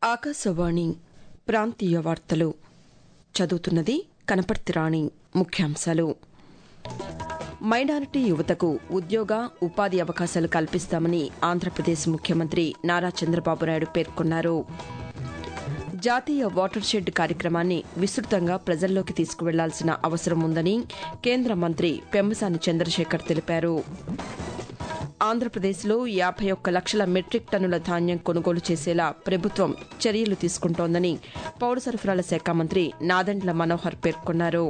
ఆకాశవాణి ప్రాంతీయ వార్తలు చదువుతున్నది కనపర్తి రాణి ముఖ్యాంశాలు మైనారిటీ యువతకు ఉద్యోగ ఉపాధి అవకాశాలు కల్పిస్తామని ఆంధ్రప్రదేశ్ ముఖ్యమంత్రి నారా చంద్రబాబు నాయుడు పేర్కొన్నారు జాతీయ వాటర్ షెడ్ కార్యక్రమాన్ని విస్తృతంగా ప్రజల్లోకి తీసుకువెళ్లాల్సిన అవసరం ఉందని కేంద్ర మంత్రి పెమ్మసాని చంద్రశేఖర్ తెలిపారు ఆంధ్రప్రదేశ్లో యాభై ఒక్క లక్షల మెట్రిక్ టన్నుల ధాన్యం కొనుగోలు చేసేలా ప్రభుత్వం చర్యలు తీసుకుంటోందని పౌర సరఫరాల శాఖ మంత్రి నాదెండ్ల మనోహర్ పేర్కొన్నారు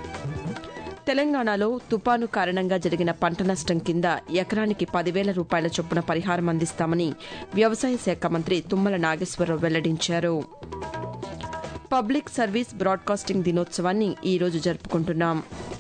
తెలంగాణలో తుపాను కారణంగా జరిగిన పంట నష్టం కింద ఎకరానికి పదివేల రూపాయల చొప్పున పరిహారం అందిస్తామని వ్యవసాయ శాఖ మంత్రి తుమ్మల నాగేశ్వరరావు వెల్లడించారు పబ్లిక్ సర్వీస్ బ్రాడ్కాస్టింగ్ దినోత్సవాన్ని ఈ రోజు జరుపుకుంటున్నాం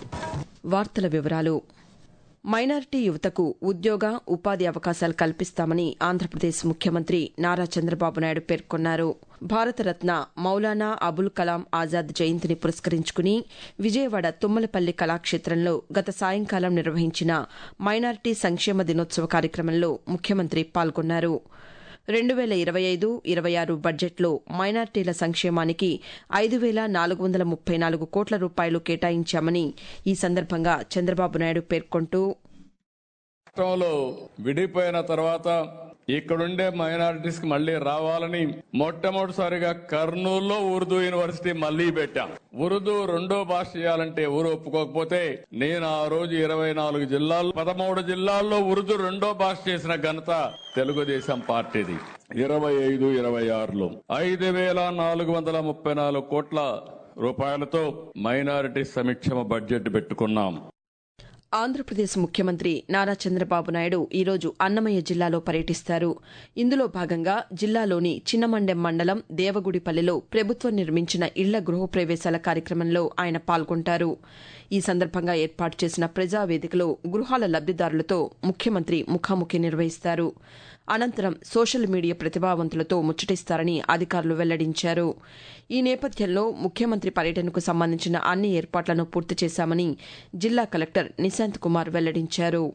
వార్తల వివరాలు మైనారిటీ యువతకు ఉద్యోగ ఉపాధి అవకాశాలు కల్పిస్తామని ఆంధ్రప్రదేశ్ ముఖ్యమంత్రి నారా చంద్రబాబు నాయుడు పేర్కొన్నారు భారతరత్న మౌలానా అబుల్ కలాం ఆజాద్ జయంతిని పురస్కరించుకుని విజయవాడ తుమ్మలపల్లి కళాక్షేత్రంలో గత సాయంకాలం నిర్వహించిన మైనారిటీ సంక్షేమ దినోత్సవ కార్యక్రమంలో ముఖ్యమంత్రి పాల్గొన్నారు రెండు వేల ఇరవై ఐదు ఇరవై ఆరు బడ్జెట్లో మైనార్టీల సంక్షేమానికి ఐదు వేల నాలుగు వందల ముప్పై నాలుగు కోట్ల రూపాయలు కేటాయించామని ఈ సందర్భంగా చంద్రబాబు నాయుడు పేర్కొంటూ రాష్ట్రంలో విడిపోయిన తర్వాత ఇక్కడుండే మైనారిటీస్ కి మళ్లీ రావాలని మొట్టమొదటిసారిగా కర్నూలులో ఉర్దూ యూనివర్సిటీ మళ్లీ పెట్టాం ఉర్దూ రెండో భాష చేయాలంటే ఎవరు ఒప్పుకోకపోతే నేను ఆ రోజు ఇరవై నాలుగు జిల్లాల్లో పదమూడు జిల్లాల్లో ఉర్దూ రెండో భాష చేసిన ఘనత తెలుగుదేశం పార్టీది ఇరవై ఐదు ఇరవై ఆరులో ఐదు వేల నాలుగు వందల ముప్పై నాలుగు కోట్ల రూపాయలతో మైనారిటీ సంక్షేమ బడ్జెట్ పెట్టుకున్నాం ఆంధ్రప్రదేశ్ ముఖ్యమంత్రి నారా చంద్రబాబు నాయుడు ఈరోజు అన్నమయ్య జిల్లాలో పర్యటిస్తారు ఇందులో భాగంగా జిల్లాలోని చిన్నమండెం మండలం దేవగుడిపల్లిలో ప్రభుత్వం నిర్మించిన ఇళ్ల గృహప్రవేశాల కార్యక్రమంలో ఆయన పాల్గొంటారు ఈ సందర్భంగా ఏర్పాటు చేసిన ప్రజావేదికలో గృహాల లబ్దిదారులతో ముఖ్యమంత్రి ముఖాముఖి నిర్వహిస్తారు అనంతరం సోషల్ మీడియా ప్రతిభావంతులతో ముచ్చటిస్తారని అధికారులు వెల్లడించారు ఈ నేపథ్యంలో ముఖ్యమంత్రి పర్యటనకు సంబంధించిన అన్ని ఏర్పాట్లను పూర్తి చేశామని జిల్లా కలెక్టర్ నిశాంత్ కుమార్ వెల్లడించారు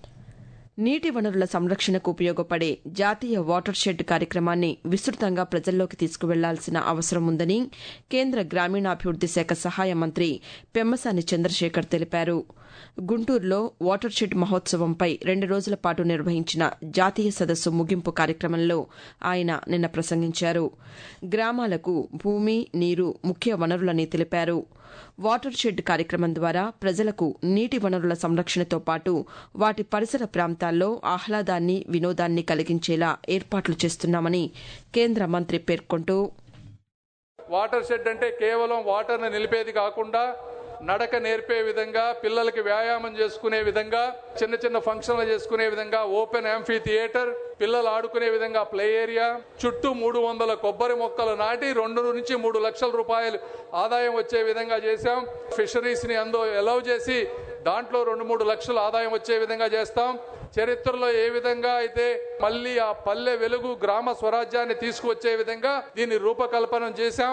నీటి వనరుల సంరక్షణకు ఉపయోగపడే జాతీయ వాటర్ షెడ్ కార్యక్రమాన్ని విస్తృతంగా ప్రజల్లోకి తీసుకువెళ్లాల్సిన అవసరం ఉందని కేంద్ర గ్రామీణాభివృద్ది శాఖ సహాయ మంత్రి పెమ్మసాని చంద్రశేఖర్ తెలిపారు గుంటూరులో వాటర్ షెడ్ మహోత్సవంపై రెండు రోజుల పాటు నిర్వహించిన జాతీయ సదస్సు ముగింపు కార్యక్రమంలో ఆయన నిన్న ప్రసంగించారు గ్రామాలకు భూమి నీరు ముఖ్య వనరులని తెలిపారు వాటర్ షెడ్ కార్యక్రమం ద్వారా ప్రజలకు నీటి వనరుల సంరక్షణతో పాటు వాటి పరిసర ప్రాంతాల్లో ఆహ్లాదాన్ని వినోదాన్ని కలిగించేలా ఏర్పాట్లు చేస్తున్నామని కేంద్ర మంత్రి పేర్కొంటూ వాటర్ షెడ్ అంటే కేవలం వాటర్ని నిలిపేది కాకుండా నడక నేర్పే విధంగా పిల్లలకి వ్యాయామం చేసుకునే విధంగా చిన్న చిన్న ఫంక్షన్లు చేసుకునే విధంగా ఓపెన్ యాంఫీ థియేటర్ పిల్లలు ఆడుకునే విధంగా ప్లే ఏరియా చుట్టూ మూడు వందల కొబ్బరి మొక్కలు నాటి రెండు నుంచి మూడు లక్షల రూపాయలు ఆదాయం వచ్చే విధంగా చేశాం ఫిషరీస్ ని అందో ఎలవ్ చేసి దాంట్లో రెండు మూడు లక్షల ఆదాయం వచ్చే విధంగా చేస్తాం చరిత్రలో ఏ విధంగా అయితే మళ్ళీ ఆ పల్లె వెలుగు గ్రామ స్వరాజ్యాన్ని తీసుకువచ్చే విధంగా దీన్ని రూపకల్పన చేశాం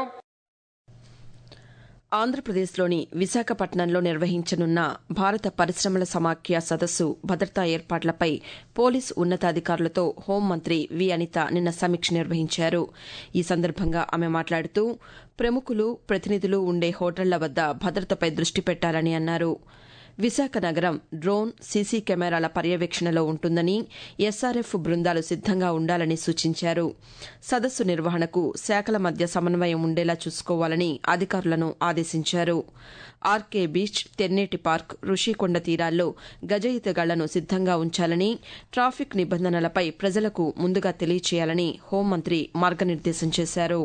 ఆంధ్రప్రదేశ్లోని విశాఖపట్నంలో నిర్వహించనున్న భారత పరిశ్రమల సమాఖ్య సదస్సు భద్రతా ఏర్పాట్లపై పోలీసు ఉన్నతాధికారులతో హోంమంత్రి వి అనిత నిన్న సమీక్ష నిర్వహించారు ఈ సందర్భంగా ఆమె మాట్లాడుతూ ప్రముఖులు ప్రతినిధులు ఉండే హోటళ్ల వద్ద భద్రతపై దృష్టి పెట్టాలని అన్నారు విశాఖ నగరం డ్రోన్ సీసీ కెమెరాల పర్యవేక్షణలో ఉంటుందని ఎస్ఆర్ఎఫ్ బృందాలు సిద్దంగా ఉండాలని సూచించారు సదస్సు నిర్వహణకు శాఖల మధ్య సమన్వయం ఉండేలా చూసుకోవాలని అధికారులను ఆదేశించారు RK beach Tenneti park Rushikonda తీరాల్లో గజ ఈతగాళ్లను సిద్దంగా ఉంచాలని ట్రాఫిక్ నిబంధనలపై ప్రజలకు ముందుగా తెలియచేయాలని హోంమంత్రి మార్గనిర్దేశం చేశారు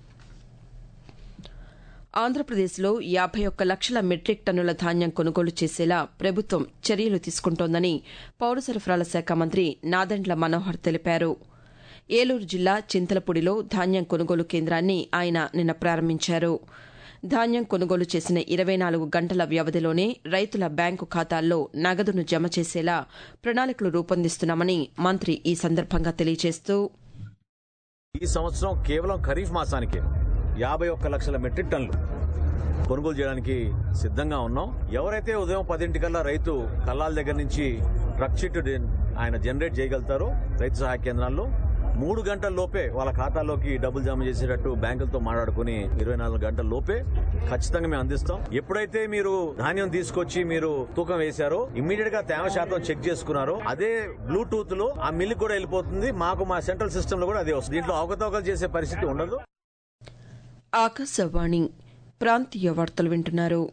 ఆంధ్రప్రదేశ్లో యాభై ఒక్క లక్షల మెట్రిక్ టన్నుల ధాన్యం కొనుగోలు చేసేలా ప్రభుత్వం చర్యలు తీసుకుంటోందని పౌర సరఫరాల శాఖ మంత్రి నాదెండ్ల మనోహర్ తెలిపారు ఏలూరు జిల్లా చింతలపూడిలో ధాన్యం కొనుగోలు కేంద్రాన్ని ఆయన నిన్న ప్రారంభించారు ధాన్యం కొనుగోలు చేసిన ఇరవై నాలుగు గంటల వ్యవధిలోనే రైతుల బ్యాంకు ఖాతాల్లో నగదును జమ చేసేలా ప్రణాళికలు రూపొందిస్తున్నామని మంత్రి ఈ సందర్భంగా తెలియజేస్తూ ఈ సంవత్సరం కేవలం ఖరీఫ్ మాసానికే యాభై ఒక్క లక్షల మెట్రిక్ టన్నులు కొనుగోలు చేయడానికి సిద్ధంగా ఉన్నాం ఎవరైతే ఉదయం పదింటికల్లా రైతు కల్లాల దగ్గర నుంచి ట్రక్ షీట్ ఆయన జనరేట్ చేయగలుగుతారో రైతు సహాయ కేంద్రాల్లో మూడు గంటల లోపే వాళ్ళ ఖాతాలోకి డబ్బులు జమ చేసేటట్టు బ్యాంకులతో మాట్లాడుకుని ఇరవై నాలుగు గంటల లోపే ఖచ్చితంగా మేము అందిస్తాం ఎప్పుడైతే మీరు ధాన్యం తీసుకొచ్చి మీరు తూకం వేశారో ఇమ్మీడియట్ గా తేమ శాతం చెక్ చేసుకున్నారో అదే బ్లూటూత్ లో ఆ మిల్క్ కూడా వెళ్ళిపోతుంది మాకు మా సెంట్రల్ సిస్టమ్ లో కూడా అదే వస్తుంది దీంట్లో అవకతవకలు చేసే పరిస్థితి ఉండదు ఆకాశవాణి ప్రాంతీయ వార్తలు వింటున్నారు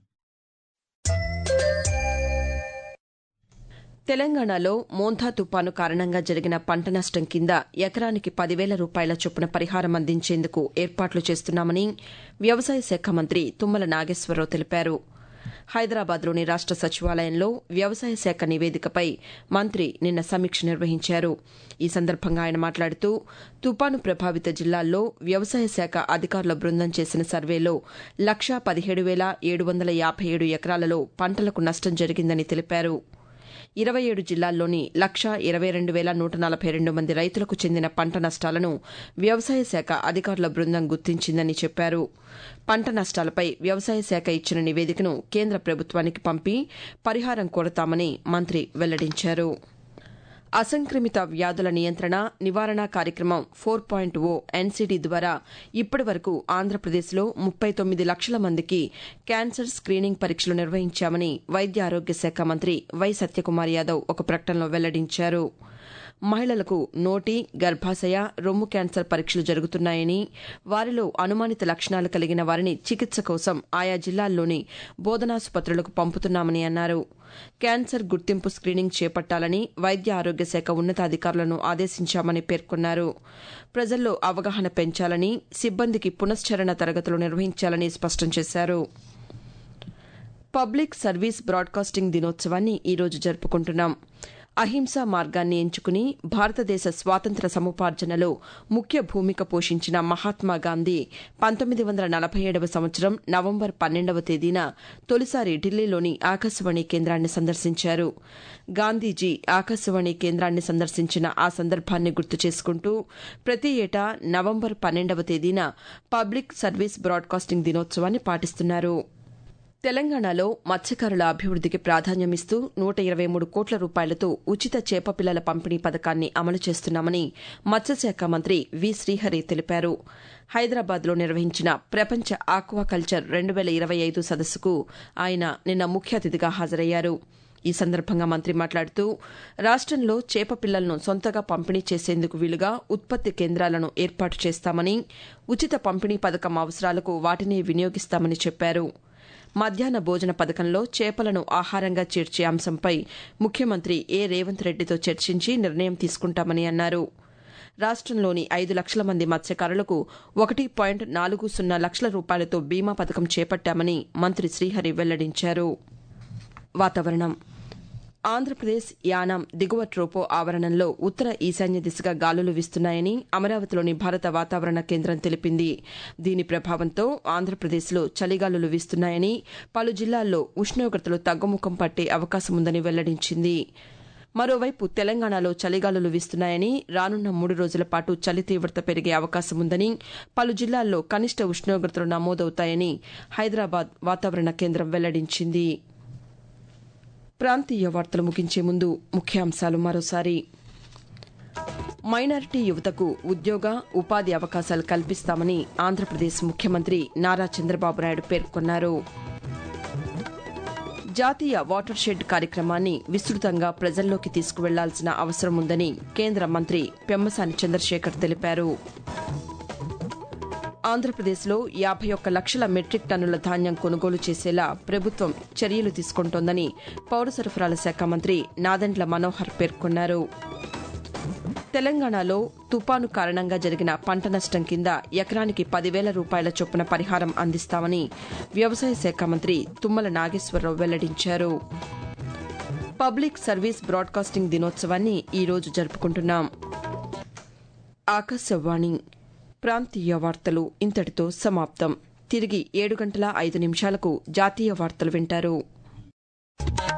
తెలంగాణలో మోంథా తుపాను కారణంగా జరిగిన పంట నష్టం కింద ఎకరానికి పదివేల రూపాయల చొప్పున పరిహారం అందించేందుకు ఏర్పాట్లు చేస్తున్నామని వ్యవసాయ శాఖ మంత్రి తుమ్మల నాగేశ్వరరావు తెలిపారు హైదరాబాద్లోని రాష్ట సచివాలయంలో వ్యవసాయ శాఖ నివేదికపై మంత్రి నిన్న సమీక్ష నిర్వహించారు ఈ సందర్భంగా ఆయన మాట్లాడుతూ తుపాను ప్రభావిత జిల్లాల్లో వ్యవసాయ శాఖ అధికారుల బృందం చేసిన సర్వేలో లక్షా పదిహేడు వేల ఏడు వందల యాభై ఏడు ఎకరాలలో పంటలకు నష్టం జరిగిందని తెలిపారు ఇరవై ఏడు జిల్లాల్లోని లక్షా ఇరవై రెండు వేల నూట నలభై రెండు మంది రైతులకు చెందిన పంట నష్టాలను వ్యవసాయ శాఖ అధికారుల బృందం గుర్తించిందని చెప్పారు పంట నష్టాలపై వ్యవసాయ శాఖ ఇచ్చిన నివేదికను కేంద్ర ప్రభుత్వానికి పంపి పరిహారం కోరతామని మంత్రి వెల్లడించారు అసంక్రమిత వ్యాధుల నియంత్రణ నివారణ కార్యక్రమం ఫోర్ పాయింట్ ఓ ఎన్సీడీ ద్వారా ఇప్పటి వరకు ఆంధ్రప్రదేశ్లో ముప్పై తొమ్మిది లక్షల మందికి క్యాన్సర్ స్క్రీనింగ్ పరీక్షలు నిర్వహించామని వైద్య ఆరోగ్య శాఖ మంత్రి వై సత్యకుమార్ యాదవ్ ఒక ప్రకటనలో వెల్లడించారు మహిళలకు నోటి గర్భాశయ రొమ్ము క్యాన్సర్ పరీక్షలు జరుగుతున్నాయని వారిలో అనుమానిత లక్షణాలు కలిగిన వారిని చికిత్స కోసం ఆయా జిల్లాల్లోని బోధనాసుపత్రులకు పంపుతున్నామని అన్నారు క్యాన్సర్ గుర్తింపు స్క్రీనింగ్ చేపట్టాలని వైద్య ఆరోగ్య శాఖ ఉన్నతాధికారులను ఆదేశించామని పేర్కొన్నారు ప్రజల్లో అవగాహన పెంచాలని సిబ్బందికి పునశ్చరణ తరగతులు నిర్వహించాలని స్పష్టం చేశారు పబ్లిక్ సర్వీస్ బ్రాడ్కాస్టింగ్ దినోత్సవాన్ని ఈరోజు జరుపుకుంటున్నాం అహింసా మార్గాన్ని ఎంచుకుని భారతదేశ స్వాతంత్ర సముపార్జనలో ముఖ్య భూమిక పోషించిన మహాత్మా గాంధీ పంతొమ్మిది వందల నలభై ఏడవ సంవత్సరం నవంబర్ పన్నెండవ తేదీన తొలిసారి ఢిల్లీలోని ఆకాశవాణి కేంద్రాన్ని సందర్శించారు గాంధీజీ ఆకాశవాణి కేంద్రాన్ని సందర్శించిన ఆ సందర్భాన్ని గుర్తు చేసుకుంటూ ప్రతి ఏటా నవంబర్ పన్నెండవ తేదీన పబ్లిక్ సర్వీస్ బ్రాడ్కాస్టింగ్ దినోత్సవాన్ని పాటిస్తున్నారు తెలంగాణలో మత్స్యకారుల అభివృద్దికి ప్రాధాన్యమిస్తూ నూట ఇరవై మూడు కోట్ల రూపాయలతో ఉచిత చేప పిల్లల పంపిణీ పథకాన్ని అమలు చేస్తున్నామని మత్స్యశాఖ మంత్రి వి శ్రీహరి తెలిపారు హైదరాబాద్లో నిర్వహించిన ప్రపంచ ఆక్వాకల్చర్ రెండు వేల ఇరవై ఐదు సదస్సుకు ఆయన నిన్న ముఖ్య అతిథిగా హాజరయ్యారు ఈ సందర్భంగా మంత్రి మాట్లాడుతూ రాష్టంలో చేప పిల్లలను సొంతగా పంపిణీ చేసేందుకు వీలుగా ఉత్పత్తి కేంద్రాలను ఏర్పాటు చేస్తామని ఉచిత పంపిణీ పథకం అవసరాలకు వాటిని వినియోగిస్తామని చెప్పారు మధ్యాహ్న భోజన పథకంలో చేపలను ఆహారంగా చేర్చే అంశంపై ముఖ్యమంత్రి ఏ రేవంత్ రెడ్డితో చర్చించి నిర్ణయం తీసుకుంటామని అన్నారు రాష్టంలోని ఐదు లక్షల మంది మత్స్యకారులకు ఒకటి పాయింట్ నాలుగు సున్నా లక్షల రూపాయలతో బీమా పథకం చేపట్టామని మంత్రి శ్రీహరి వెల్లడించారు వాతావరణం ఆంధ్రప్రదేశ్ యానాం దిగువ ట్రోపో ఆవరణంలో ఉత్తర ఈశాన్య దిశగా గాలులు వీస్తున్నాయని అమరావతిలోని భారత వాతావరణ కేంద్రం తెలిపింది దీని ప్రభావంతో ఆంధ్రప్రదేశ్లో చలిగాలులు వీస్తున్నాయని పలు జిల్లాల్లో ఉష్ణోగ్రతలు తగ్గుముఖం పట్టే అవకాశం ఉందని వెల్లడించింది మరోవైపు తెలంగాణలో చలిగాలులు వీస్తున్నాయని రానున్న మూడు రోజుల పాటు చలి తీవ్రత పెరిగే అవకాశం ఉందని పలు జిల్లాల్లో కనిష్ట ఉష్ణోగ్రతలు నమోదవుతాయని హైదరాబాద్ వాతావరణ కేంద్రం వెల్లడించింది ప్రాంతీయ వార్తలు ముగించే ముందు ముఖ్యాంశాలు మరోసారి మైనారిటీ యువతకు ఉద్యోగ ఉపాధి అవకాశాలు కల్పిస్తామని ఆంధ్రప్రదేశ్ ముఖ్యమంత్రి నారా చంద్రబాబు నాయుడు పేర్కొన్నారు జాతీయ వాటర్ షెడ్ కార్యక్రమాన్ని విస్తృతంగా ప్రజల్లోకి తీసుకువెళ్లాల్సిన అవసరం ఉందని కేంద్ర మంత్రి పెమ్మసాని చంద్రశేఖర్ తెలిపారు ఆంధ్రప్రదేశ్లో యాభై ఒక్క లక్షల మెట్రిక్ టన్నుల ధాన్యం కొనుగోలు చేసేలా ప్రభుత్వం చర్యలు తీసుకుంటోందని పౌర సరఫరాల శాఖ మంత్రి నాదెండ్ల మనోహర్ పేర్కొన్నారు తెలంగాణలో తుపాను కారణంగా జరిగిన పంట నష్టం కింద ఎకరానికి పదివేల రూపాయల చొప్పున పరిహారం అందిస్తామని వ్యవసాయ శాఖ మంత్రి తుమ్మల నాగేశ్వరరావు వెల్లడించారు పబ్లిక్ సర్వీస్ బ్రాడ్కాస్టింగ్ దినోత్సవాన్ని ఈరోజు జరుపుకుంటున్నాం ఆకాశవాణి ప్రాంతీయ వార్తలు ఇంతటితో సమాప్తం తిరిగి ఏడు గంటల ఐదు నిమిషాలకు జాతీయ వార్తలు వింటారు